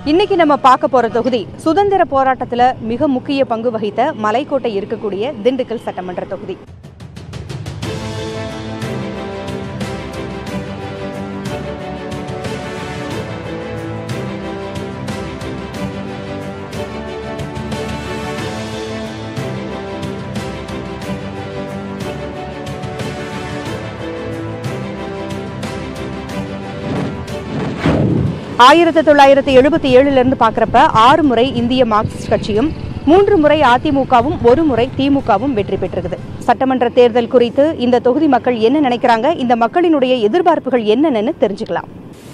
இன்னைக்கு நம்ம பார்க்க போற தொகுதி சுதந்திர போராட்டத்துல மிக முக்கிய பங்கு வகித்த மலைக்கோட்டை இருக்கக்கூடிய திண்டுக்கல் சட்டமன்ற தொகுதி ஆயிரத்தி தொள்ளாயிரத்தி எழுபத்தி ஏழுல இருந்து பாக்குறப்ப ஆறு முறை இந்திய மார்க்சிஸ்ட் கட்சியும் மூன்று முறை அதிமுகவும் ஒரு முறை திமுகவும் வெற்றி பெற்றிருக்குது சட்டமன்ற தேர்தல் குறித்து இந்த தொகுதி மக்கள் என்ன நினைக்கிறாங்க இந்த மக்களினுடைய எதிர்பார்ப்புகள் என்னென்னு தெரிஞ்சுக்கலாம்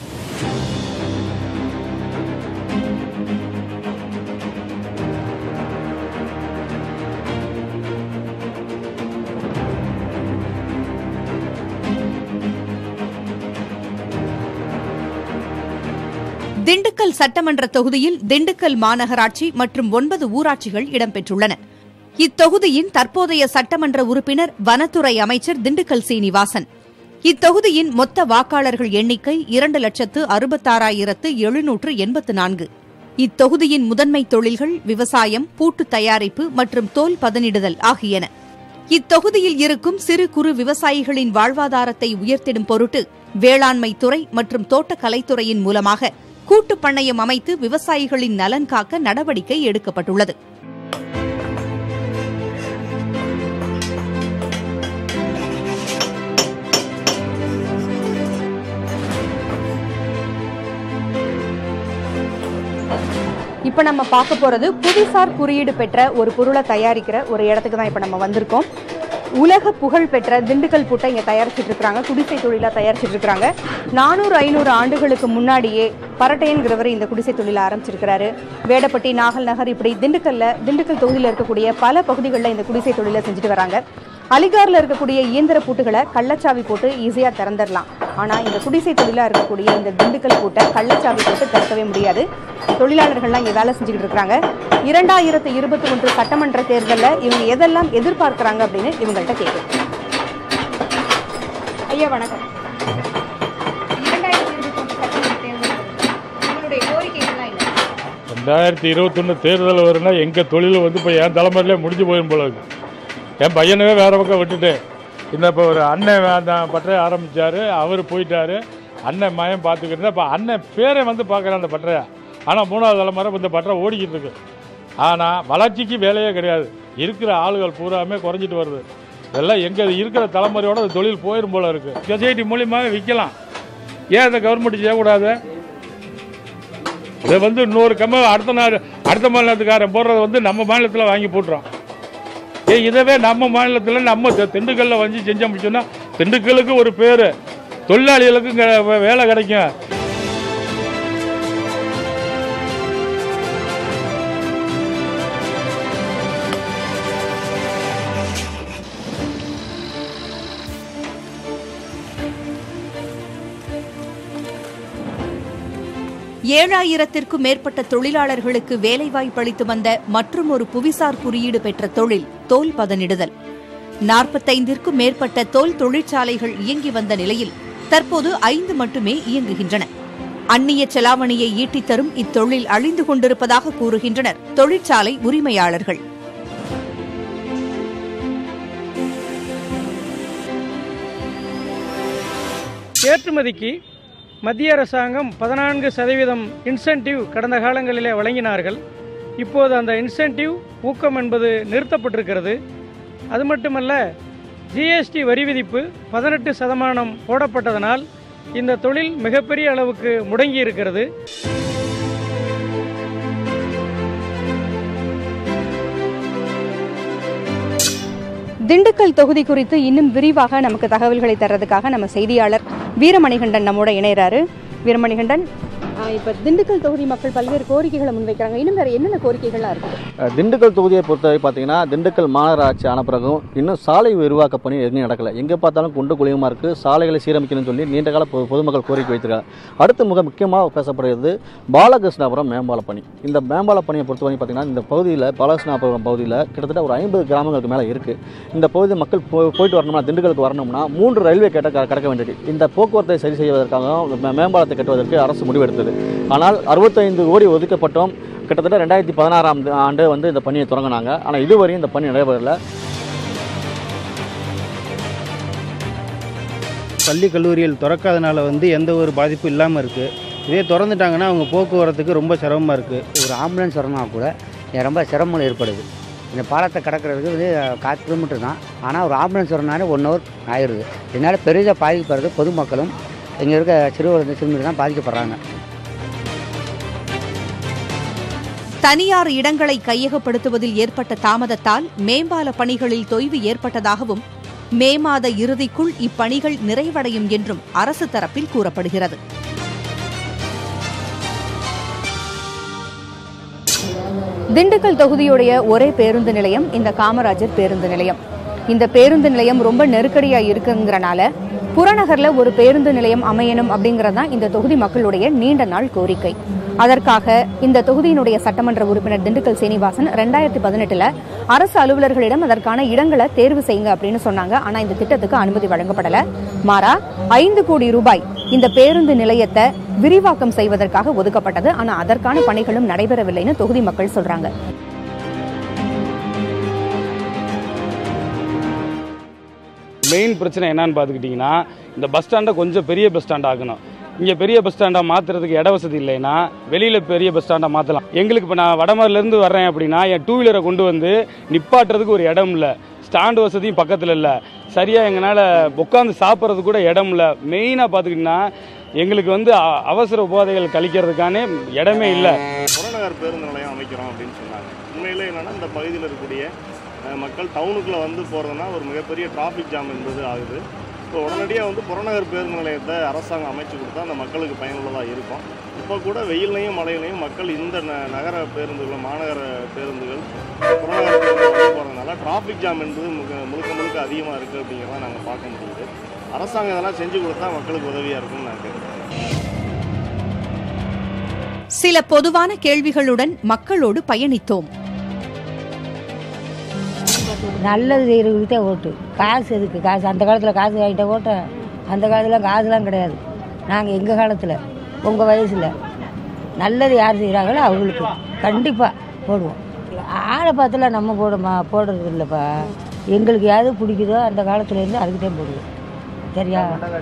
திண்டுக்கல் சட்டமன்ற தொகுதியில் திண்டுக்கல் மாநகராட்சி மற்றும் ஒன்பது ஊராட்சிகள் இடம்பெற்றுள்ளன இத்தொகுதியின் தற்போதைய சட்டமன்ற உறுப்பினர் வனத்துறை அமைச்சர் திண்டுக்கல் சீனிவாசன் இத்தொகுதியின் மொத்த வாக்காளர்கள் எண்ணிக்கை இரண்டு லட்சத்து அறுபத்தாறாயிரத்து எழுநூற்று எண்பத்து நான்கு இத்தொகுதியின் முதன்மை தொழில்கள் விவசாயம் பூட்டு தயாரிப்பு மற்றும் தோல் பதனிடுதல் ஆகியன இத்தொகுதியில் இருக்கும் சிறு குறு விவசாயிகளின் வாழ்வாதாரத்தை உயர்த்திடும் பொருட்டு வேளாண்மை துறை மற்றும் தோட்டக்கலைத்துறையின் மூலமாக கூட்டுப் பண்ணையம் அமைத்து விவசாயிகளின் நலன் காக்க நடவடிக்கை எடுக்கப்பட்டுள்ளது இப்ப நம்ம பார்க்க போறது புவிசார் குறியீடு பெற்ற ஒரு பொருளை தயாரிக்கிற ஒரு இடத்துக்கு தான் இப்ப நம்ம வந்திருக்கோம் உலக புகழ் பெற்ற திண்டுக்கல் புட்டை இங்க தயாரிச்சிட்டு இருக்காங்க குடிசை தொழிலா தயாரிச்சிட்டு இருக்காங்க நானூறு ஐநூறு ஆண்டுகளுக்கு முன்னாடியே பரட்டையன்கிறவர் இந்த குடிசை தொழிலை ஆரம்பிச்சிருக்கிறாரு வேடப்பட்டி நாகல் நகர் இப்படி திண்டுக்கல்ல திண்டுக்கல் தொகுதியில் இருக்கக்கூடிய பல பகுதிகளில் இந்த குடிசை தொழிலை செஞ்சுட்டு வராங்க அலிகார்ல இருக்கக்கூடிய இயந்திர பூட்டுகளை கள்ளச்சாவி போட்டு ஈஸியா திறந்துடலாம் ஆனா இந்த குடிசை தொழிலா இருக்கக்கூடிய இந்த திண்டுக்கல் பூட்டை கள்ளச்சாவி போட்டு திறக்கவே முடியாது தொழிலாளர்கள்லாம் இங்க வேலை செஞ்சுக்கிட்டு இருக்காங்க இரண்டாயிரத்து இருபத்தி ஒன்று சட்டமன்ற தேர்தலில் இவங்க எதெல்லாம் எதிர்பார்க்கறாங்க அப்படின்னு இவங்கள்ட்ட கேட்கும் ஐயா வணக்கம் இரண்டாயிரத்தி இருபத்தி ஒன்று சட்டமன்ற தேர்தல் உங்களுடைய கோரிக்கைகள்லாம் என்ன ரெண்டாயிரத்தி இருபத்தொன்று தேர்தல் வரும்னா எங்கள் தொழில் வந்து இப்போ என் தலைமுறையிலே முடிஞ்சு போயிடும் போல இருக்கு என் பையனவே வேறு பக்கம் விட்டுட்டேன் இந்த இப்போ ஒரு அண்ணன் அந்த பட்டறையை ஆரம்பித்தார் அவர் போயிட்டார் அண்ணன் மயம் பார்த்துக்கிட்டு இப்போ அண்ணன் பேரை வந்து பார்க்குறேன் அந்த பட்டறையை ஆனால் மூணாவது தலைமுறை இப்ப இந்த பட்டறை ஓடிக்கிட்டு இருக்கு ஆனால் வளர்ச்சிக்கு வேலையே கிடையாது இருக்கிற ஆளுகள் பூராமே குறைஞ்சிட்டு வருது இதெல்லாம் எங்கள் இருக்கிற தலைமுறையோட அந்த தொழில் போயிடும் போல இருக்குது சொசைட்டி மூலியமாக விற்கலாம் ஏன் இந்த கவர்மெண்ட் செய்யக்கூடாது இதை வந்து இன்னொரு கம்ம அடுத்த நாள் அடுத்த மாநிலத்துக்காரன் போடுறத வந்து நம்ம மாநிலத்தில் வாங்கி போட்டுறோம் ஏ இதவே நம்ம மாநிலத்தில் நம்ம தி- திண்டுக்கல்ல வந்து செஞ்சோம் சொன்னா திண்டுக்கலுக்கு ஒரு பேர் தொழிலாளிகளுக்கு இங்க வே- வேலை கிடைக்கும் ஏழாயிரத்திற்கும் மேற்பட்ட தொழிலாளர்களுக்கு வேலைவாய்ப்பு அளித்து வந்த மற்றும் ஒரு புவிசார் குறியீடு பெற்ற தொழில் தோல் பதனிடுதல் நாற்பத்தைந்திற்கும் மேற்பட்ட தோல் தொழிற்சாலைகள் இயங்கி வந்த நிலையில் தற்போது ஐந்து மட்டுமே இயங்குகின்றன அந்நிய செலாவணியை ஈட்டித் தரும் இத்தொழில் அழிந்து கொண்டிருப்பதாக கூறுகின்றனர் தொழிற்சாலை உரிமையாளர்கள் ஏற்றுமதிக்கு மத்திய அரசாங்கம் பதினான்கு சதவீதம் இன்சென்டிவ் கடந்த காலங்களிலே வழங்கினார்கள் இப்போது அந்த இன்சென்டிவ் ஊக்கம் என்பது நிறுத்தப்பட்டிருக்கிறது அது மட்டுமல்ல ஜிஎஸ்டி வரி விதிப்பு பதினெட்டு சதமானம் போடப்பட்டதனால் இந்த தொழில் மிகப்பெரிய அளவுக்கு முடங்கி இருக்கிறது திண்டுக்கல் தொகுதி குறித்து இன்னும் விரிவாக நமக்கு தகவல்களை தர்றதுக்காக நம்ம செய்தியாளர் வீரமணிகண்டன் நம்மோட இணையறாரு வீரமணிகண்டன் ஆஹ் இப்ப திண்டுக்கல் தொகுதி மக்கள் பல்வேறு கோரிக்கைகளை முன்வைக்கிறாங்க இன்னும் வேற என்னென்ன கோரிக்கைகள்லாம் இருக்குது அஹ் திண்டுக்கல் தொகுதியை பொறுத்தவரை பார்த்தீங்கன்னா திண்டுக்கல் மாநகராட்சி ஆன பிறகும் இன்னும் சாலை விரிவாக்க பணி எதுவும் நடக்கல எங்கே பார்த்தாலும் குண்டு குழியுமா இருக்குது சாலைகளை சீரமைக்கணும்னு சொல்லி நீண்ட கால பொது- பொதுமக்கள் கோரிக்கை வைத்திருக்காங்க அடுத்து மிக முக்கியமாக பேசப்படுகிறது பாலகிருஷ்ணாபுரம் மேம்பால பணி இந்த மேம்பால பணியை பொறுத்தவரை பார்த்தீங்கன்னா இந்த பகுதியில் பாலகிருஷ்ணாபுரம் பகுதியில் கிட்டத்தட்ட ஒரு ஐம்பது கிராமங்களுக்கு மேலே இருக்குது இந்த பகுதி மக்கள் போ போயிட்டு வரணும்னா திண்டுக்கலுக்கு வரணும்னா மூன்று ரயில்வே கேட்ட க- கடக்க வேண்டியது இந்த போக்குவரத்தை சரி செய்வதற்காக மே- மேம்பாலத்தை கட்டுவதற்கு அரசு முடிவெடுத்திருக்கு இருந்தது ஆனால் அறுபத்தைந்து கோடி ஒதுக்கப்பட்டோம் கிட்டத்தட்ட ரெண்டாயிரத்தி பதினாறாம் ஆண்டு வந்து இந்த பணியை தொடங்கினாங்க ஆனால் இதுவரையும் இந்த பணி நடைபெறல பள்ளி கல்லூரிகள் திறக்காதனால வந்து எந்த ஒரு பாதிப்பும் இல்லாமல் இருக்குது இதே திறந்துட்டாங்கன்னா அவங்க போக்குவரத்துக்கு ரொம்ப சிரமமாக இருக்குது ஒரு ஆம்புலன்ஸ் வரணும்னா கூட எனக்கு ரொம்ப சிரமம் ஏற்படுது இந்த பாலத்தை கடக்கிறதுக்கு வந்து கால் கிலோமீட்டர் தான் ஆனால் ஒரு ஆம்புலன்ஸ் வரணுனாலே ஒன் ஹவர் ஆயிடுது இதனால் பெரிதாக பாதிக்கப்படுறது பொதுமக்களும் இங்கே இருக்க சிறுவர் சிறுமிகள் தான் பாதிக்கப்படுறாங்க தனியார் இடங்களை கையகப்படுத்துவதில் ஏற்பட்ட தாமதத்தால் மேம்பால பணிகளில் தொய்வு ஏற்பட்டதாகவும் மே மாத இறுதிக்குள் இப்பணிகள் நிறைவடையும் என்றும் அரசு தரப்பில் கூறப்படுகிறது திண்டுக்கல் தொகுதியுடைய ஒரே பேருந்து நிலையம் இந்த காமராஜர் பேருந்து நிலையம் இந்த பேருந்து நிலையம் ரொம்ப நெருக்கடியா இருக்குங்கிறனால புறநகர்ல ஒரு பேருந்து நிலையம் அமையணும் அப்படிங்கிறது தான் இந்த தொகுதி மக்களுடைய நீண்ட நாள் கோரிக்கை அதற்காக இந்த தொகுதியினுடைய சட்டமன்ற உறுப்பினர் திண்டுக்கல் சீனிவாசன் ரெண்டாயிரத்தி பதினெட்டுல அரசு அலுவலர்களிடம் அதற்கான இடங்களை தேர்வு செய்யுங்க அப்படின்னு சொன்னாங்க ஆனா இந்த திட்டத்துக்கு அனுமதி வழங்கப்படல மாறா ஐந்து கோடி ரூபாய் இந்த பேருந்து நிலையத்தை விரிவாக்கம் செய்வதற்காக ஒதுக்கப்பட்டது ஆனா அதற்கான பணிகளும் நடைபெறவில்லைன்னு தொகுதி மக்கள் சொல்றாங்க மெயின் பிரச்சனை என்னன்னு பார்த்துக்கிட்டிங்கன்னா இந்த பஸ் ஸ்டாண்டை கொஞ்சம் பெரிய பஸ் ஸ்டாண்ட் ஆக்கணும் இங்கே பெரிய பஸ் ஸ்டாண்டாக மாற்றுறதுக்கு இட வசதி இல்லைன்னா வெளியில் பெரிய பஸ் ஸ்டாண்டாக மாற்றலாம் எங்களுக்கு இப்போ நான் வடமரிலேருந்து வர்றேன் அப்படின்னா என் டூ வீலரை கொண்டு வந்து நிப்பாட்டுறதுக்கு ஒரு இடம் இல்லை ஸ்டாண்டு வசதியும் பக்கத்தில் இல்லை சரியாக எங்களால் உட்காந்து சாப்பிட்றதுக்கு கூட இடம் இல்லை மெயினாக பார்த்துக்கிட்டிங்கன்னா எங்களுக்கு வந்து அ- அவசர உபாதைகள் கழிக்கிறதுக்கான இடமே இல்லை புறநகர் பேருந்து நிலையம் அமைக்கிறோம் அப்படின்னு சொன்னாங்க உண்மையிலே என்னன்னா இந்த பகுதியில் இருக்கக்கூடிய அஹ், மக்கள் டவுனுக்குள்ளே வந்து போகிறதுனா ஒரு மிகப்பெரிய டிராஃபிக் ஜாம் என்பது ஆகுது இப்போ உடனடியாக வந்து புறநகர் பேருந்து நிலையத்தை அரசாங்கம் அமைச்சு கொடுத்தா அந்த மக்களுக்கு பயனுள்ளதாக இருக்கும் இப்போ கூட வெயில்லையும் மழையிலையும் மக்கள் இந்த ந- நகர பேருந்துகள் மாநகர பேருந்துகள் புறநகர் பேருந்து வந்து போகிறதுனால டிராஃபிக் ஜாம் என்பது முக முழுக்க முழுக்க அதிகமாக இருக்குது அப்படிங்கிறத நாங்கள் பார்க்க முடியுது அரசாங்கம் இதெல்லாம் செஞ்சு கொடுத்தா மக்களுக்கு உதவியாக இருக்கும்னு நான் கேட்குறேன் சில பொதுவான கேள்விகளுடன் மக்களோடு பயணித்தோம் நல்லது செய்கிறவங்களுக்கு தான் ஓட்டு காசு எதுக்கு காசு அந்த காலத்தில் காசு வாங்கிட்ட ஓட்ட அந்த காலத்தில் காசுலாம் கிடையாது நாங்கள் எங்கள் காலத்தில் உங்கள் வயசில் நல்லது யார் செய்கிறாங்களோ அவங்களுக்கு கண்டிப்பாக போடுவோம் ஆளை பார்த்துலாம் நம்ம போடுமா போடுறது இல்லைப்பா எங்களுக்கு எது பிடிக்குதோ அந்த காலத்துலேருந்து அதுக்கு தான் போடுவோம் சரியா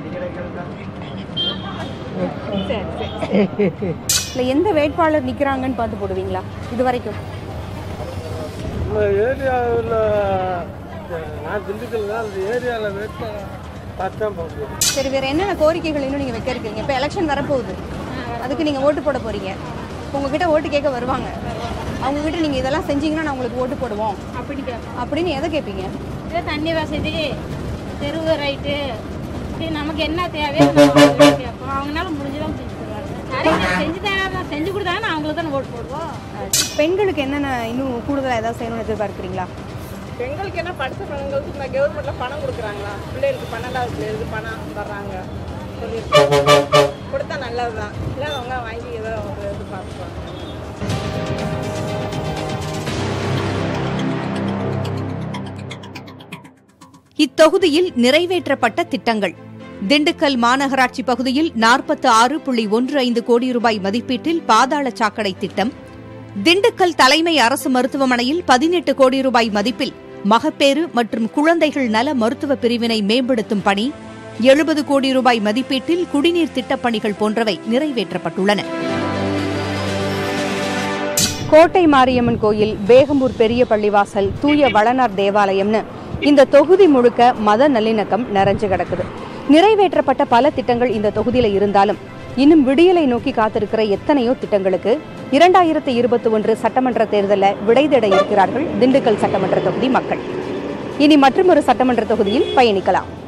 இல்ல எந்த வேட்பாளர் நிக்கிறாங்கன்னு பார்த்து போடுவீங்களா இது வரைக்கும் நம்ம ஏரியாவில் நான் திண்டுக்கல் தான் அந்த ஏரியாவில் வேட்டை பார்த்து தான் பார்க்கணும் சரி வேற என்னென்ன கோரிக்கைகள் இன்னும் நீங்க வைக்க இருக்கீங்க இப்ப எலெக்ஷன் வரப்போகுது அதுக்கு நீங்க ஓட்டு போட போறீங்க உங்ககிட்ட ஓட்டு கேட்க வருவாங்க அவங்க கிட்ட நீங்க இதெல்லாம் செஞ்சீங்கன்னா நான் உங்களுக்கு ஓட்டு போடுவோம் அப்படி கேட்போம் அப்படின்னு எதை கேட்பீங்க இதே தண்ணி வசதி தெருவு ரைட்டு இப்படி நமக்கு என்ன தேவையோ அதை நம்ம அவங்ககிட்ட கேட்போம் அவங்களால முடிஞ்சுதான் செஞ்சு தருவாங்க நிறைய செஞ்சு தராங்க செஞ்சு கொடுத்தாங்கன்னா அவங்களுக்கு தான் ஓட்டு போடுவோம் பெண்களுக்கு என்னென்ன இன்னும் கூடுதலா ஏதாவது செய்யணும்னு எதிர்பார்க்குறீங்களா பெண்களுக்கு என்ன படித்த பெண்களுக்கு இந்த கவர்மெண்ட்ல பணம் கொடுக்குறாங்களா பிள்ளைகளுக்கு பன்னெண்டாவது பிள்ளைகளுக்கு பணம் தர்றாங்க சொல்லியிருக்காங்க கொடுத்தா நல்லது தான் இல்லை அவங்க வாங்கி ஏதோ ஒரு இது பார்த்துப்பாங்க இத்தொகுதியில் நிறைவேற்றப்பட்ட திட்டங்கள் திண்டுக்கல் மாநகராட்சி பகுதியில் நாற்பத்து ஆறு புள்ளி ஒன்று ஐந்து கோடி ரூபாய் மதிப்பீட்டில் பாதாள சாக்கடை திட்டம் திண்டுக்கல் தலைமை அரசு மருத்துவமனையில் பதினெட்டு கோடி ரூபாய் மதிப்பில் மகப்பேறு மற்றும் குழந்தைகள் நல மருத்துவ பிரிவினை மேம்படுத்தும் பணி எழுபது கோடி ரூபாய் மதிப்பீட்டில் குடிநீர் திட்டப் பணிகள் போன்றவை நிறைவேற்றப்பட்டுள்ளன கோட்டை மாரியம்மன் கோயில் பேகம்பூர் பெரிய பள்ளிவாசல் தூய வளனார் தேவாலயம்னு இந்த தொகுதி முழுக்க மத நல்லிணக்கம் நிறைஞ்சு கிடக்குது நிறைவேற்றப்பட்ட பல திட்டங்கள் இந்த தொகுதியில இருந்தாலும் இன்னும் விடியலை நோக்கி காத்திருக்கிற எத்தனையோ திட்டங்களுக்கு இரண்டாயிரத்தி இருபத்தி ஒன்று சட்டமன்ற தேர்தலில் விடை தேட இருக்கிறார்கள் திண்டுக்கல் சட்டமன்ற தொகுதி மக்கள் இனி மற்றொரு சட்டமன்ற தொகுதியில் பயணிக்கலாம்